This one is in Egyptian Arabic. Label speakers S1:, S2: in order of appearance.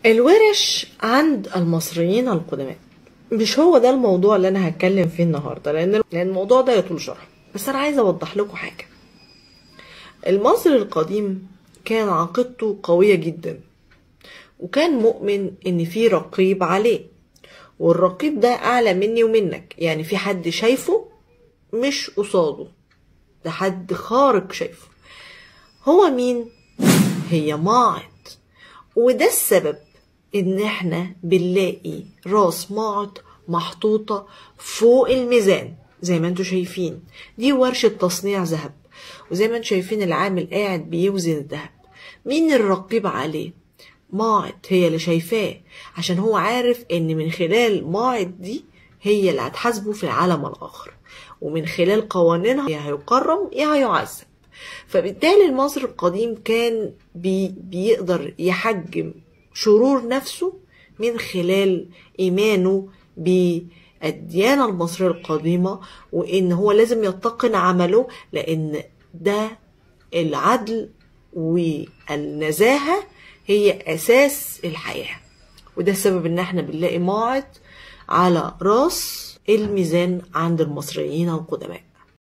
S1: الورش عند المصريين القدماء مش هو ده الموضوع اللي انا هتكلم فيه النهارده لان لان الموضوع ده يطول شرحه بس انا عايزه اوضح لكم حاجه المصري القديم كان عقيدته قويه جدا وكان مؤمن ان في رقيب عليه والرقيب ده اعلى مني ومنك يعني في حد شايفه مش قصاده ده حد خارق شايفه هو مين هي ماعد وده السبب ان احنا بنلاقي راس ماعد محطوطة فوق الميزان زي ما انتوا شايفين دي ورشة تصنيع ذهب وزي ما انتوا شايفين العامل قاعد بيوزن الذهب مين الرقيب عليه ماعد هي اللي شايفاه عشان هو عارف ان من خلال ماعد دي هي اللي هتحاسبه في العالم الاخر ومن خلال قوانينها يا هيكرم يا هيعذب فبالتالي المصري القديم كان بي بيقدر يحجم شرور نفسه من خلال إيمانه بالديانة المصرية القديمة وإن هو لازم يتقن عمله لأن ده العدل والنزاهة هي أساس الحياة وده السبب إن احنا بنلاقي ماعد على راس الميزان عند المصريين القدماء